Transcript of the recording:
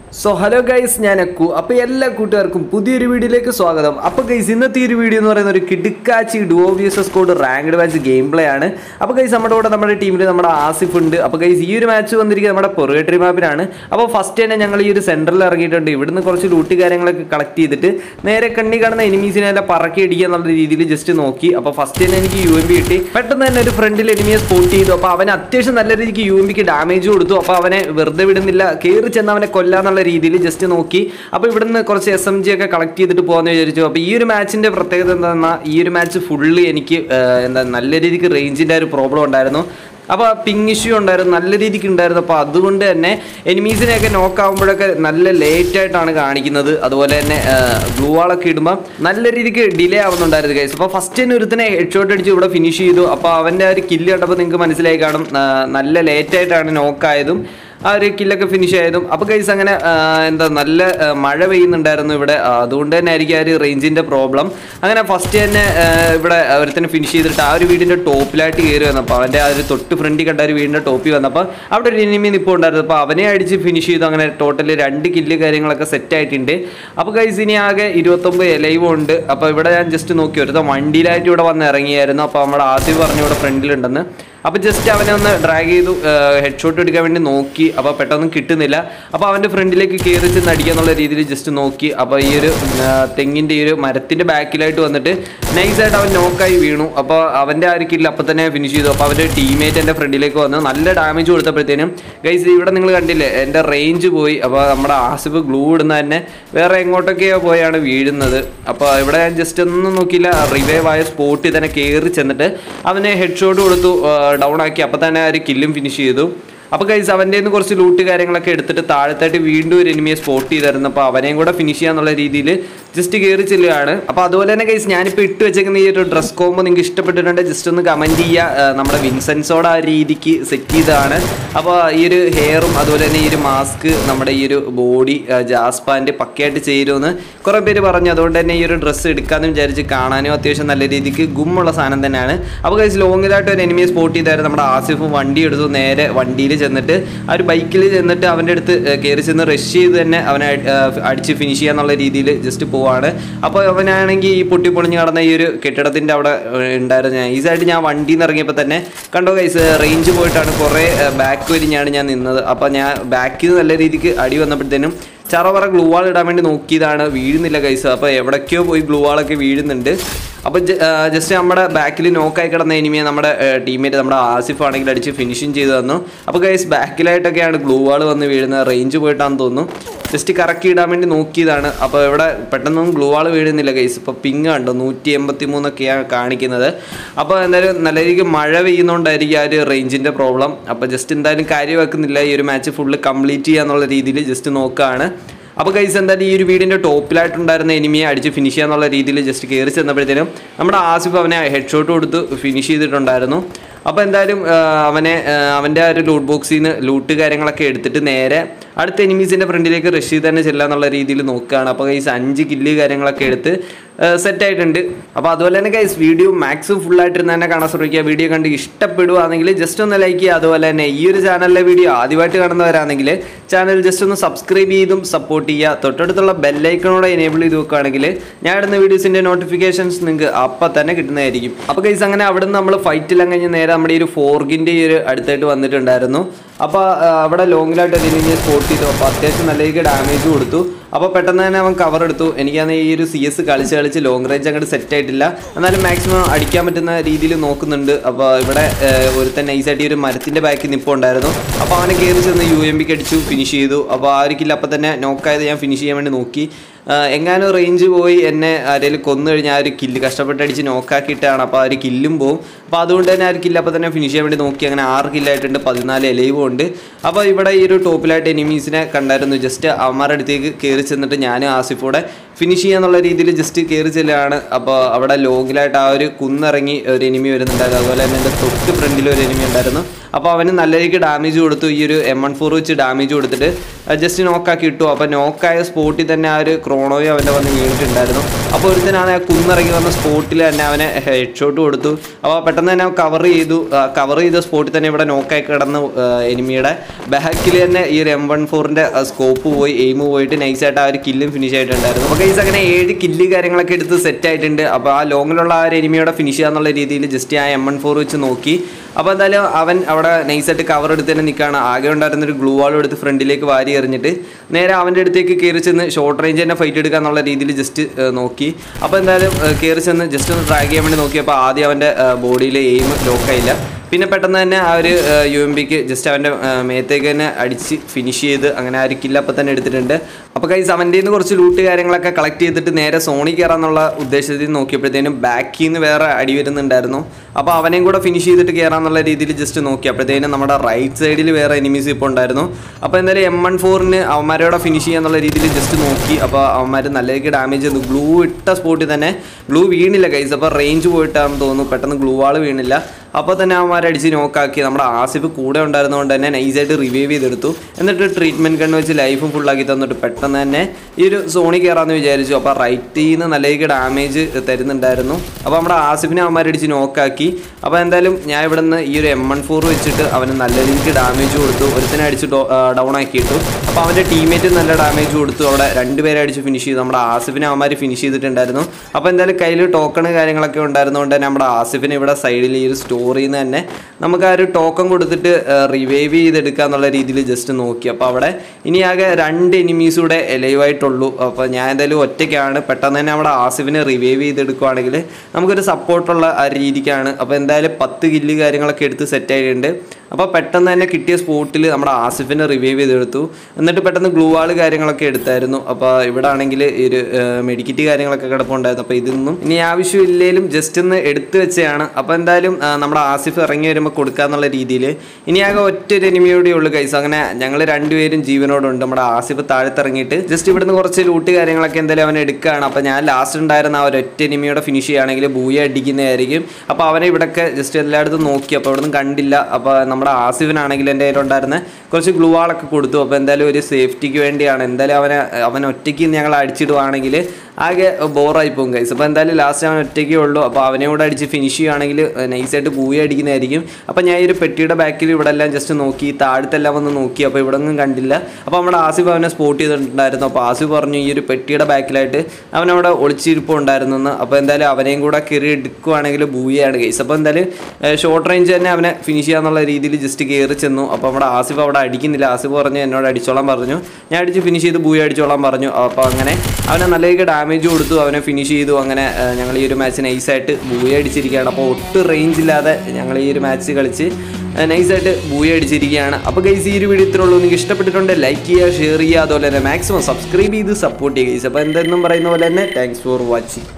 so hello guys ഞാൻ അക്കു അപ്പോൾ എല്ലാ കൂട്ടുകാർക്കും പുതിയൊരു വീഡിയോയിലേക്ക് സ്വാഗതം അപ്പോൾ ഗൈസ് ഇന്നത്തെ ഈ ഒരു വീഡിയോ എന്ന് പറയുന്ന ഒരു കിടുക്കാച്ചി duo V S squad ranked match game play ആണ് അപ്പോൾ ഗൈസ് നമ്മുടെ കൂടെ നമ്മുടെ ടീമിൽ നമ്മുടെ ആസിഫ് ഉണ്ട് അപ്പോൾ ഗൈസ് ഈ ഒരു മാച്ച് വന്നിരിക്കുന്നത് നമ്മുടെ പൊറുകേട്ടറി മാപ്പിലാണ് അപ്പോൾ ഫസ്റ്റ് തന്നെ ഞങ്ങൾ ഈ ഒരു സെൻറ്ററിൽ ഇറങ്ങിയിട്ടുണ്ട് ഇവിടുന്ന് കുറച്ച് ലൂട്ട് കാര്യങ്ങളൊക്കെ കളക്ട് ചെയ്തിട്ട് നേരെ കണ്ണി കാണുന്ന എനിമീസിനെ എല്ലാം പറക്കി അടിക്കുക എന്നുള്ള രീതിയിൽ ജസ്റ്റ് നോക്കി അപ്പോൾ ഫസ്റ്റ് തന്നെ എനിക്ക് യു എം ബി കിട്ടി പെട്ടെന്ന് തന്നെ ഒരു ഫ്രണ്ടിൽ എനിമിയെ സ്പോട്ട് ചെയ്തു അപ്പോൾ അവൻ അത്യാവശ്യം നല്ല രീതിക്ക് യു എം ബിക്ക് ഡാമേജ് കൊടുത്തു അപ്പോൾ അവനെ വെറുതെ വിടുന്നില്ല കയറി ചെന്ന് അവനെ കൊല്ലാന്നുള്ള രീതിയിൽ ജസ്റ്റ് നോക്കി അപ്പോൾ ഇവിടുന്ന് കുറച്ച് എസ് എം ജി ഒക്കെ കളക്ട് ചെയ്തിട്ട് പോകാമെന്ന് വിചാരിച്ചു അപ്പോൾ ഈ ഒരു മാച്ചിൻ്റെ പ്രത്യേകത എന്താണെന്നാൽ ഈ ഒരു മാച്ച് ഫുള്ള് എനിക്ക് ആ, എന്താ നല്ല രീതിക്ക് റേഞ്ചിൻ്റെ ഒരു പ്രോബ്ലം ഉണ്ടായിരുന്നു അപ്പോൾ പിങ് ഇഷ്യൂ ഉണ്ടായിരുന്നു നല്ല രീതിക്ക് ഉണ്ടായിരുന്നു അപ്പോൾ അതുകൊണ്ട് തന്നെ എനിമീസിനെയൊക്കെ നോക്കാവുമ്പോഴൊക്കെ നല്ല ലേറ്റ് ആയിട്ടാണ് കാണിക്കുന്നത് അതുപോലെ തന്നെ ഗ്ലൂ വാളൊക്കെ ഇടുമ്പോൾ നല്ല രീതിക്ക് ഡിലേ ആവുന്നുണ്ടായിരുന്നു ഗൈസ് അപ്പോൾ ഫസ്റ്റ് തന്നെ ഒരുത്തനെ ഹെഡ് ഷോട്ട് അടിച്ച് ഇവിടെ ഫിനിഷ് ചെയ്തു അപ്പോൾ അവൻ്റെ ആ ഒരു കില്ല് കണ്ടപ്പോൾ നിങ്ങൾക്ക് മനസ്സിലായി കാണും ആ, നല്ല ലേറ്റ് ആയിട്ടാണ് നോക്കായതും ആ ഒരു കില്ലൊക്കെ ഫിനിഷ് ആയതും അപ്പോൾ ഗൈസ് അങ്ങനെ ആ, എന്താ നല്ല ആ, മഴ പെയ്യുന്നുണ്ടായിരുന്നു ഇവിടെ ആ, അതുകൊണ്ട് തന്നെ ആയിരിക്കും ആ ഒരു റേഞ്ചിൻ്റെ പ്രോബ്ലം അങ്ങനെ ഫസ്റ്റ് തന്നെ ആ, ഇവിടെ ഒരുത്തന്നെ ഫിനിഷ് ചെയ്തിട്ട് ആ ഒരു വീടിൻ്റെ ടോപ്പിലായിട്ട് കയറി വന്നപ്പോൾ അവൻ്റെ ആ ഒരു തൊട്ട് ഫ്രണ്ടിൽ കണ്ട ഒരു വീടിൻ്റെ ടോപ്പിൽ വന്നപ്പോൾ അവിടെ ഒരു എനിമി നിപ്പോൾ ഉണ്ടായിരുന്നു അപ്പോൾ അവനെ അടിച്ച് ഫിനിഷ് ചെയ്തു അങ്ങനെ ടോട്ടൽ രണ്ട് കില്ല് കാര്യങ്ങളൊക്കെ സെറ്റ് ആയിട്ടുണ്ട് അപ്പോൾ ഗൈസ് ഇനി ആകെ ഇരുപത്തൊമ്പത് എലൈവും ഉണ്ട് അപ്പോൾ ഇവിടെ ഞാൻ ജസ്റ്റ് നോക്കി ഒരുത്തം വണ്ടിയിലായിട്ട് ഇവിടെ വന്ന് ഇറങ്ങിയായിരുന്നു അപ്പോൾ നമ്മുടെ ആദ്യം പറഞ്ഞു ഇവിടെ ഫ്രണ്ടിലുണ്ടെന്ന് അപ്പോൾ ജസ്റ്റ് അവനെ ഒന്ന് ഡ്രാഗ് ചെയ്തു ഹെഡ് ഷോട്ട് എടുക്കാൻ വേണ്ടി നോക്കി അപ്പോൾ പെട്ടെന്ന് കിട്ടുന്നില്ല അപ്പോൾ അവൻ്റെ ഫ്രണ്ടിലേക്ക് കയറി ചെന്ന് അടിക്കുക എന്നുള്ള രീതിയിൽ ജസ്റ്റ് നോക്കി അപ്പോൾ ഈ ഒരു തെങ്ങിൻ്റെ ഈ ഒരു മരത്തിൻ്റെ ബാക്കിലായിട്ട് വന്നിട്ട് നൈസായിട്ട് അവൻ നോക്കായി വീണു അപ്പോൾ അവൻ്റെ ആ ഒരു കില്ല് അപ്പോൾ തന്നെ ഫിനിഷ് ചെയ്തു അപ്പോൾ അവൻ്റെ ടീമേറ്റ് എൻ്റെ ഫ്രണ്ടിലേക്ക് വന്ന് നല്ല ഡാമേജ് കൊടുത്തപ്പോഴത്തേനും ഗൈസ് ഇവിടെ നിങ്ങൾ കണ്ടില്ലേ എൻ്റെ റേഞ്ച് പോയി അപ്പോൾ നമ്മുടെ ആസിഫ് ഗ്ലൂ ഇടുന്ന തന്നെ വേറെ എങ്ങോട്ടൊക്കെയോ പോയാണ് വീഴുന്നത് അപ്പോൾ ഇവിടെ ഞാൻ ജസ്റ്റ് ഒന്നും നോക്കിയില്ല റിവൈവ് ആയ സ്പോട്ടിൽ തന്നെ കയറി ചെന്നിട്ട് അവന് ഹെഡ് ഷോട്ട് കൊടുത്തു ഡൗൺ ആക്കി അപ്പോൾ തന്നെ ആ ഒരു കില്ലും ഫിനിഷ് ചെയ്തു അപ്പോൾ ഗൈസ് അവൻ്റെ നിന്ന് കുറച്ച് ലൂട്ട് കാര്യങ്ങളൊക്കെ എടുത്തിട്ട് താഴത്തായിട്ട് വീണ്ടും ഒരു എനിമിയെ സ്പോട്ട് ചെയ്തായിരുന്നു അപ്പോൾ അവനെയും കൂടെ ഫിനിഷ് ചെയ്യാന്നുള്ള രീതിയിൽ ജസ്റ്റ് കയറി ചെല്ലുകയാണ് അപ്പോൾ അതുപോലെ തന്നെ ഗൈസ് ഞാനിപ്പോൾ ഇട്ട് വെച്ചേക്കുന്ന ഈ ഒരു ഡ്രസ് കോമ്പോ നിങ്ങൾക്ക് ഇഷ്ടപ്പെട്ടിട്ടുണ്ടെങ്കിൽ ജസ്റ്റ് ഒന്ന് കമൻറ്റ് ചെയ്യുക ആ, നമ്മുടെ വിൻസെൻസോടെ ആ രീതിക്ക് സെറ്റ് ചെയ്തതാണ് അപ്പോൾ ഈ ഒരു ഹെയറും അതുപോലെ തന്നെ ഈ ഒരു മാസ്ക് നമ്മുടെ ഈ ഒരു ബോഡി ജാസ് പാൻറ്റ് പക്കയായിട്ട് ചേരുമെന്ന് കുറേ പേര് പറഞ്ഞു അതുകൊണ്ട് തന്നെ ഈ ഒരു ഡ്രസ്സ് എടുക്കാമെന്ന് വിചാരിച്ച് കാണാനും അത്യാവശ്യം നല്ല രീതിക്ക് ഗുമ്മുള്ള സാധനം തന്നെയാണ് അപ്പോൾ ഗൈസ് ലോങ്ങിലായിട്ട് ഒരു എനിമിയെ സ്പോട്ട് ചെയ്തായിരുന്നു നമ്മുടെ ആസിഫ് വണ്ടി എടുത്തു നേരെ വണ്ടിയിൽ ചെന്നിട്ട് ആ ഒരു ബൈക്കിൽ ചെന്നിട്ട് അവൻ്റെ അടുത്ത് കയറി ചെന്ന് റഷ് ചെയ്ത് തന്നെ അവനെ അടി- ആ, അടിച്ച് ഫിനിഷ് ചെയ്യാന്നുള്ള രീതിയിൽ ജസ്റ്റ് പോവാണ് അപ്പോൾ അവനാണെങ്കിൽ ഈ പൊട്ടി പൊളിഞ്ഞ് കടന്ന ഈ ഒരു കെട്ടിടത്തിൻ്റെ അവിടെ ഏർ, ഉണ്ടായിരുന്നു ഞാൻ ഈസായിട്ട് ഞാൻ വണ്ടിയിൽ നിന്ന് ഇറങ്ങിയപ്പോൾ തന്നെ കണ്ടോ ഗൈസ് റേഞ്ച് പോയിട്ടാണ് കുറേ ബാക്ക് വരിഞ്ഞാണ് ഞാൻ നിന്നത് അപ്പോൾ ഞാൻ ബാക്കിൽ നല്ല രീതിക്ക് അടി വന്നപ്പോഴത്തേനും ചറവറ ഗ്ലൂ വാൾ ഇടാൻ വേണ്ടി നോക്കിയതാണ് വീഴുന്നില്ല കൈസ് അപ്പോൾ എവിടേക്കോ പോയി ഗ്ലൂ വാളൊക്കെ വീഴുന്നുണ്ട് അപ്പോൾ ജസ്റ്റ് നമ്മുടെ ബാക്കിൽ നോക്കായി കിടന്ന എനിമിയെ നമ്മുടെ ടീമേറ്റ് നമ്മുടെ ആസിഫ് ആണെങ്കിൽ അടിച്ച് ഫിനിഷിങ് ചെയ്തു തന്നു അപ്പോൾ ഗൈസ് ബാക്കിലായിട്ടൊക്കെയാണ് ഗ്ലൂ വാൾ വന്ന് വീഴുന്നത് റേഞ്ച് പോയിട്ടാണെന്ന് തോന്നുന്നു ജസ്റ്റ് കറക്കി ഇടാൻ വേണ്ടി നോക്കിയതാണ് അപ്പോൾ ഇവിടെ പെട്ടെന്നൊന്നും ഗ്ലൂ വാൾ വീഴുന്നില്ല ഗൈസ് ഇപ്പോൾ പിങ് കണ്ടോ നൂറ്റി എൺപത്തി മൂന്നൊക്കെയാണ് കാണിക്കുന്നത് അപ്പോൾ എന്തായാലും നല്ല രീതിക്ക് മഴ പെയ്യുന്നതുകൊണ്ടായിരിക്കും ആ ഒരു റേഞ്ചിൻ്റെ പ്രോബ്ലം അപ്പോൾ ജസ്റ്റ് എന്തായാലും കാര്യം വെക്കുന്നില്ല ഈ ഒരു മാച്ച് ഫുള്ള് കംപ്ലീറ്റ് ചെയ്യാന്നുള്ള രീതിയിൽ ജസ്റ്റ് നോക്കുകയാണ് അപ്പോൾ കൈസ് എന്തായാലും ഈ ഒരു വീടിൻ്റെ ടോപ്പിലായിട്ടുണ്ടായിരുന്ന എനിമിയെ അടിച്ച് ഫിനിഷ് ചെയ്യാന്നുള്ള രീതിയിൽ ജസ്റ്റ് കയറി ചെന്നപ്പോഴത്തേനും നമ്മുടെ ആസിഫ് അവനെ ഹെഡ് ഷോട്ട് കൊടുത്ത് ഫിനിഷ് ചെയ്തിട്ടുണ്ടായിരുന്നു അപ്പോൾ എന്തായാലും ആ, അവനെ ആ, അവൻ്റെ ആ ഒരു ലൂട്ട് ബോക്സിൽ നിന്ന് ലൂട്ട് കാര്യങ്ങളൊക്കെ എടുത്തിട്ട് നേരെ അടുത്ത എനിമീസിൻ്റെ ഫ്രണ്ടിലേക്ക് റഷ് ചെയ്ത് തന്നെ ചെല്ലാം എന്നുള്ള രീതിയിൽ നോക്കുകയാണ് അപ്പോൾ കൈസ് അഞ്ച് കില്ല് കാര്യങ്ങളൊക്കെ എടുത്ത് സെറ്റ് ആയിട്ടുണ്ട് അപ്പോൾ അതുപോലെ തന്നെ കൈസ് വീഡിയോ മാക്സിമം ഫുൾ ആയിട്ടിരുന്ന് തന്നെ കാണാൻ ശ്രമിക്കുക വീഡിയോ കണ്ട് ഇഷ്ടപ്പെടുവാണെങ്കിൽ ജസ്റ്റ് ഒന്ന് ലൈക്ക് ചെയ്യുക അതുപോലെ തന്നെ ഈ ഒരു ചാനലിലെ വീഡിയോ ആദ്യമായിട്ട് കാണുന്നവരാണെങ്കിൽ ചാനൽ ജസ്റ്റ് ഒന്ന് സബ്സ്ക്രൈബ് ചെയ്തും സപ്പോർട്ട് ചെയ്യുക തൊട്ടടുത്തുള്ള ബെല്ലൈക്കണോടെ എനേബിൾ ചെയ്ത് വെക്കുകയാണെങ്കിൽ ഞാൻ ഇടുന്ന വീഡിയോസിൻ്റെ നോട്ടിഫിക്കേഷൻസ് നിങ്ങൾക്ക് അപ്പം തന്നെ കിട്ടുന്നതായിരിക്കും അപ്പോൾ കൈസ് അങ്ങനെ അവിടെ നിന്ന് നമ്മൾ ഫൈറ്റെല്ലാം കഴിഞ്ഞ് നേരെ നമ്മുടെ ഈ ഒരു ഫോർഗിൻ്റെ ഈ ഒരു അടുത്തായിട്ട് വന്നിട്ടുണ്ടായിരുന്നു അപ്പോൾ അവിടെ ലോങ്ങിലായിട്ട് ഒരു എനിമിയെ സ്പോട്ട് ചെയ്തു അപ്പോൾ അത്യാവശ്യം നല്ല രീതിക്ക് ഡാമേജ് കൊടുത്തു അപ്പോൾ പെട്ടെന്ന് തന്നെ അവൻ കവർ എടുത്തു എനിക്കാണ് ഈ ഒരു സി എസ് കളിച്ച് കളിച്ച് ലോങ് റേഞ്ച് അങ്ങോട്ട് സെറ്റ് ആയിട്ടില്ല എന്നാലും മാക്സിമം അടിക്കാൻ പറ്റുന്ന രീതിയിൽ നോക്കുന്നുണ്ട് അപ്പോൾ ഇവിടെ ഏഹ്, ഒരുത്തൻ നൈസായിട്ട് ഈ ഒരു മരത്തിൻ്റെ ബാക്കിൽ നിൽപ്പുണ്ടായിരുന്നു അപ്പോൾ അവനെ കയറി ചെന്ന് യു എം ബിക്ക് അടിച്ചു ഫിനിഷ് ചെയ്തു അപ്പോൾ ആ ഒരു കില്ല് അപ്പോൾ തന്നെ നോക്കായത് ഞാൻ ഫിനിഷ് ചെയ്യാൻ വേണ്ടി നോക്കി ആഹ് എങ്ങാനും റേഞ്ച് പോയി എന്നെ ആരെങ്കിലും കൊന്നു കഴിഞ്ഞാൽ ആ ഒരു കില്ല് കഷ്ടപ്പെട്ട് അടിച്ച് നോക്കാക്കിയിട്ടാണ് അപ്പോൾ ആ ഒരു കില്ലും പോവും അപ്പോൾ അതുകൊണ്ട് തന്നെ ആ ഒരു കില്ല് അപ്പോൾ തന്നെ ഫിനിഷ് ചെയ്യാൻ വേണ്ടി നോക്കി അങ്ങനെ ആറ് കില്ലായിട്ടുണ്ട് പതിനാല് എലൈവും ഉണ്ട് അപ്പോൾ ഇവിടെ ഈ ഒരു ടോപ്പിലായിട്ട് എനിമീസിനെ കണ്ടായിരുന്നു ജസ്റ്റ് അവന്മാരുടെ അടുത്തേക്ക് കയറി ചെന്നിട്ട് ഞാനും ആസിഫൂടെ ഫിനിഷ് ചെയ്യാന്നുള്ള രീതിയിൽ ജസ്റ്റ് കയറി ചെല്ലുകയാണ് അപ്പോൾ അവിടെ ലോങ്ങിലായിട്ട് ആ ഒരു കുന്നിറങ്ങി ഒരു എനിമി വരുന്നുണ്ടായിരുന്നു അതുപോലെ തന്നെ എൻ്റെ തൊട്ട് ഫ്രണ്ടിൽ ഒരു എനിമി ഉണ്ടായിരുന്നു അപ്പോൾ അവന് നല്ല രീതിക്ക് ഡാമേജ് കൊടുത്തു ഈ ഒരു എം വൺ ഫോർ വെച്ച് ഡാമേജ് കൊടുത്തിട്ട് ജസ്റ്റ് നോക്കാക്കി ഇട്ടു അപ്പോൾ നോക്കായ സ്പോട്ടിൽ തന്നെ ആ ഒരു ക്രോണോയും അവൻ്റെ വന്ന് വീണിട്ടുണ്ടായിരുന്നു അപ്പോൾ ഒരുത്തനാണ് ആ കുന്നിറങ്ങി വന്ന സ്പോട്ടിൽ തന്നെ അവനെ ഹെഡ് ഷോട്ട് കൊടുത്തു അപ്പോൾ പെട്ടെന്ന് തന്നെ കവർ ചെയ്തു കവർ ചെയ്ത സ്പോട്ടിൽ തന്നെ ഇവിടെ നോക്കായി കിടന്ന് എനിമിയുടെ ബാക്കിൽ തന്നെ ഈ ഒരു എം വൺ ഫോറിൻ്റെ സ്കോപ്പ് പോയി എയിം പോയിട്ട് നൈസായിട്ട് ആ ഒരു കില്ലും ഫിനിഷ് ആയിട്ടുണ്ടായിരുന്നു അപ്പോൾ ഗൈസ് അങ്ങനെ ഏഴ് കില്ല് കാര്യങ്ങളൊക്കെ എടുത്ത് സെറ്റ് ആയിട്ടുണ്ട് അപ്പോൾ ആ ലോങ്ങിലുള്ള ആ ഒരു എനിമിയുടെ ഫിനിഷ് ചെയ്യാന്നുള്ള രീതിയിൽ ജസ്റ്റ് ആ എം വൺ ഫോർ വെച്ച് നോക്കി അപ്പോൾ എന്തായാലും അവൻ അവിടെ നൈസായിട്ട് കവർ എടുത്ത് തന്നെ നിൽക്കുകയാണ് ആകെ ഉണ്ടായിരുന്ന ഒരു ഗ്ലൂ വാൾ എടുത്ത് ഫ്രണ്ടിലേക്ക് വാരി എറിഞ്ഞിട്ട് നേരെ അവൻ്റെ അടുത്തേക്ക് കയറി ചെന്ന് ഷോർട്ട് റേഞ്ച് തന്നെ ഫൈറ്റ് എടുക്കുക എന്നുള്ള രീതിയിൽ ജസ്റ്റ് നോക്കി അപ്പോൾ എന്തായാലും കയറി ചെന്ന് ജസ്റ്റ് ഒന്ന് ട്രാക്ക് ചെയ്യാൻ വേണ്ടി നോക്കിയപ്പോൾ ആദ്യം അവൻ്റെ ബോഡിയിലെ എയിം ലോക്കായില്ല പിന്നെ പെട്ടെന്ന് തന്നെ ആ ഒരു യു എം പിക്ക് ജസ്റ്റ് അവൻ്റെ മേത്തേക്ക് തന്നെ അടിച്ച് ഫിനിഷ് ചെയ്ത് അങ്ങനെ ആ ഒരു കില്ല് അപ്പം തന്നെ എടുത്തിട്ടുണ്ട് അപ്പോൾ കൈസ് അവൻ്റെ നിന്ന് കുറച്ച് ലൂട്ട് കാര്യങ്ങളൊക്കെ കളക്ട് ചെയ്തിട്ട് നേരെ സോണി കയറാന്നുള്ള ഉദ്ദേശത്തിൽ നോക്കിയപ്പോഴത്തേനും ബാക്കിൽ നിന്ന് വേറെ അടി വരുന്നുണ്ടായിരുന്നു അപ്പോൾ അവനെയും കൂടെ ഫിനിഷ് ചെയ്തിട്ട് കയറാന്നുള്ള രീതിയിൽ ജസ്റ്റ് നോക്കി അപ്പോഴത്തേനും നമ്മുടെ റൈറ്റ് സൈഡിൽ വേറെ എനിമീസ് ഇപ്പോൾ ഉണ്ടായിരുന്നു അപ്പോൾ എന്തായാലും എം വൺ ഫോറിന് അവന്മാരോടെ ഫിനിഷ് ചെയ്യാന്നുള്ള രീതിയിൽ ജസ്റ്റ് നോക്കി അപ്പോൾ അവന്മാർ നല്ല രീതിക്ക് ഡാമേജ് ചെയ്തു ഗ്ലൂ ഇട്ട സ്പോട്ടിൽ തന്നെ ഗ്ലൂ വീണില്ല കൈസ് അപ്പോൾ റേഞ്ച് പോയിട്ടാണെന്ന് തോന്നുന്നു പെട്ടെന്ന് ഗ്ലൂ വാൾ വീണില്ല അപ്പോൾ തന്നെ അവന്മാരെ അടിച്ച് നോക്കാക്കി നമ്മുടെ ആസിഫ് കൂടെ ഉണ്ടായിരുന്നതുകൊണ്ട് തന്നെ നൈസായിട്ട് റിവൈവ് ചെയ്തെടുത്തു എന്നിട്ട് ട്രീറ്റ്മെൻറ്റ് കണ്ണ് വെച്ച് ലൈഫും ഫുള്ളാക്കി തന്നിട്ട് പെട്ടെന്ന് തന്നെ ഈ ഒരു സോണി കയറാമെന്ന് വിചാരിച്ചു അപ്പോൾ റൈറ്റിൽ നിന്ന് നല്ല രീതിക്ക് ഡാമേജ് തരുന്നുണ്ടായിരുന്നു അപ്പോൾ നമ്മുടെ ആസിഫിനെ അവന്മാരടിച്ച് നോക്കാക്കി അപ്പോൾ എന്തായാലും ഞാൻ ഇവിടെ നിന്ന് ഈ ഒരു എം വൺ ഫോർ വെച്ചിട്ട് അവന് നല്ല രീതിക്ക് ഡാമേജ് കൊടുത്തു ഒരുത്തനെ അടിച്ച് ഡൗൺ ആക്കിയിട്ടു അപ്പോൾ അവൻ്റെ ടീമേറ്റ് നല്ല ഡാമേജ് കൊടുത്തു അവിടെ രണ്ടുപേരെ അടിച്ച് ഫിനിഷ് ചെയ്തു നമ്മുടെ ആസിഫിനെ അവന്മാർ ഫിനിഷ് ചെയ്തിട്ടുണ്ടായിരുന്നു അപ്പോൾ എന്തായാലും കയ്യിൽ ടോക്കൺ കാര്യങ്ങളൊക്കെ ഉണ്ടായിരുന്നതുകൊണ്ട് തന്നെ നമ്മുടെ ആസിഫിനെ ഇവിടെ സൈഡിൽ ഈ ഒരു സ്റ്റോറിൽ നിന്ന് തന്നെ നമുക്ക് ആ ഒരു ടോക്കൺ കൊടുത്തിട്ട് റിവൈവ് ചെയ്തെടുക്കുക എന്നുള്ള രീതിയിൽ ജസ്റ്റ് നോക്കി അപ്പോൾ അവിടെ ഇനി ആകെ രണ്ട് എനിമീസ് കൂടെ ലൈവായിട്ടുള്ളൂ അപ്പോൾ ഞാൻ എന്തായാലും ഒറ്റയ്ക്കാണ് പെട്ടെന്ന് തന്നെ നമ്മുടെ ആസിഫിനെ റിവൈവ് ചെയ്തെടുക്കുവാണെങ്കിൽ നമുക്കൊരു സപ്പോർട്ടുള്ള ആ രീതിക്കാണ് അപ്പോൾ എന്തായാലും പത്ത് കില്ല് കാര്യങ്ങളൊക്കെ എടുത്ത് സെറ്റ് ആയിട്ടുണ്ട് അപ്പോൾ പെട്ടെന്ന് തന്നെ കിട്ടിയ സ്പോട്ടിൽ നമ്മുടെ ആസിഫിനെ റിവൈവ് ചെയ്തെടുത്തു എന്നിട്ട് പെട്ടെന്ന് ഗ്ലൂ വാൾ കാര്യങ്ങളൊക്കെ എടുത്തായിരുന്നു അപ്പോൾ ഇവിടെ ആണെങ്കിൽ ഈ ഒരു മെഡിക്കറ്റ് കാര്യങ്ങളൊക്കെ കിടപ്പുണ്ടായിരുന്നു അപ്പോൾ ഇതൊന്നും ഇനി ആവശ്യമില്ലെങ്കിലും ജസ്റ്റ് ഒന്ന് എടുത്തു വെച്ചതാണ് അപ്പോൾ എന്തായാലും ആ, നമ്മുടെ ആസിഫ് ഇറങ്ങി വരുമ്പോൾ കൊടുക്കുക എന്നുള്ള രീതിയിൽ ഇനി ആകെ ഒറ്റ ഒരു എനിമിയോടെ ഉള്ളൂ കൈസ് അങ്ങനെ ഞങ്ങൾ രണ്ടുപേരും ജീവനോടുണ്ട് നമ്മുടെ ആസിഫ് താഴത്തിറങ്ങിയിട്ട് ജസ്റ്റ് ഇവിടുന്ന് കുറച്ച് ലൂട്ട് കാര്യങ്ങളൊക്കെ എന്തായാലും അവൻ എടുക്കുകയാണ് അപ്പോൾ ഞാൻ ലാസ്റ്റ് ഉണ്ടായിരുന്ന ആ ഒരൊറ്റ എനിമിയോടെ ഫിനിഷ് ചെയ്യുകയാണെങ്കിൽ ബൂയ അടിക്കുന്നതായിരിക്കും അപ്പോൾ അവനെ ഇവിടെയൊക്കെ ജസ്റ്റ് എല്ലായിടത്തും നോക്കി അപ്പോൾ ഇവിടെ നിന്ന് കണ്ടില്ല അപ്പോൾ നമ്മുടെ ആസിഫിനാണെങ്കിൽ എൻ്റെ കയ്യിലുണ്ടായിരുന്ന കുറച്ച് ഗ്ലൂ വാളൊക്കെ കൊടുത്തു അപ്പോൾ എന്തായാലും ഒരു സേഫ്റ്റിക്ക് വേണ്ടിയാണ് എന്തായാലും അവനെ അവൻ ഒറ്റയ്ക്ക് ഞങ്ങൾ അടിച്ചിടുവാണെങ്കിൽ ആകെ ബോറായി പോകും കൈസ് അപ്പോൾ എന്തായാലും ലാസ്റ്റ് അവൻ ഒറ്റയ്ക്കേ ഉള്ളൂ അപ്പോൾ അവനെ കൂടെ അടിച്ച് ഫിനിഷ് ചെയ്യുകയാണെങ്കിൽ നൈസായിട്ട് പൂയി അടിക്കുന്നതായിരിക്കും അപ്പോൾ ഞാൻ ഈ ഒരു പെട്ടിയുടെ ബാക്കിൽ ഇവിടെ എല്ലാം ജസ്റ്റ് നോക്കി താഴത്തെല്ലാം വന്ന് നോക്കി അപ്പോൾ ഇവിടെ ഒന്നും കണ്ടില്ല അപ്പോൾ നമ്മുടെ ആസിഫ് അവനെ സ്പോട്ട് ചെയ്തിട്ടുണ്ടായിരുന്നു അപ്പോൾ ആസിഫ് പറഞ്ഞു ഈ ഒരു പെട്ടിയുടെ ബാക്കിലായിട്ട് അവൻ അവിടെ ഒളിച്ചിരിപ്പ് ഉണ്ടായിരുന്നെന്ന് അപ്പോൾ എന്തായാലും അവനെയും കൂടെ കയറി എടുക്കുവാണെങ്കിൽ ബൂയാണ് കേസ് അപ്പോൾ എന്തായാലും ഷോർട്ട് റേഞ്ച് തന്നെ അവനെ ഫിനിഷ് ചെയ്യാന്നുള്ള രീതിയിൽ ജസ്റ്റ് കയറി ചെന്നു അപ്പോൾ നമ്മുടെ ആസിഫ് അവിടെ അടിക്കുന്നില്ല ആസിഫ് പറഞ്ഞു എന്നോട് അടിച്ചോളാൻ പറഞ്ഞു ഞാൻ അടിച്ച് ഫിനിഷ് ചെയ്ത് ബൂയ അടിച്ചോളാൻ പറഞ്ഞു അപ്പോൾ അങ്ങനെ അവനെ നല്ല രീതിക്ക് ഡാമേജ് കൊടുത്തു അവനെ ഫിനിഷ് ചെയ്തു അങ്ങനെ ആ, ഞങ്ങൾ ഈ ഒരു മാച്ച് നൈസായിട്ട് ബൂയ അടിച്ചിരിക്കുകയാണ് അപ്പോൾ ഒട്ടും റേഞ്ച് ഇല്ലാതെ ഞങ്ങൾ ഈ ഒരു മാച്ച് കളിച്ച് നൈസായിട്ട് ബൂയ അടിച്ചിരിക്കുകയാണ് അപ്പോൾ ഗൈസ് ഈ ഒരു വീഡിയോ ഇത്രേ ഉള്ളൂ നിങ്ങൾക്ക് ഇഷ്ടപ്പെട്ടിട്ടുണ്ട് ലൈക്ക് ചെയ്യുക ഷെയർ ചെയ്യുക അതുപോലെ തന്നെ മാക്സിമം സബ്സ്ക്രൈബ് ചെയ്ത് സപ്പോർട്ട് ചെയ്യുക ഗൈസ് അപ്പോൾ എന്തെന്നും പറയുന്ന പോലെ തന്നെ താങ്ക്സ് ഫോർ വാച്ചിങ്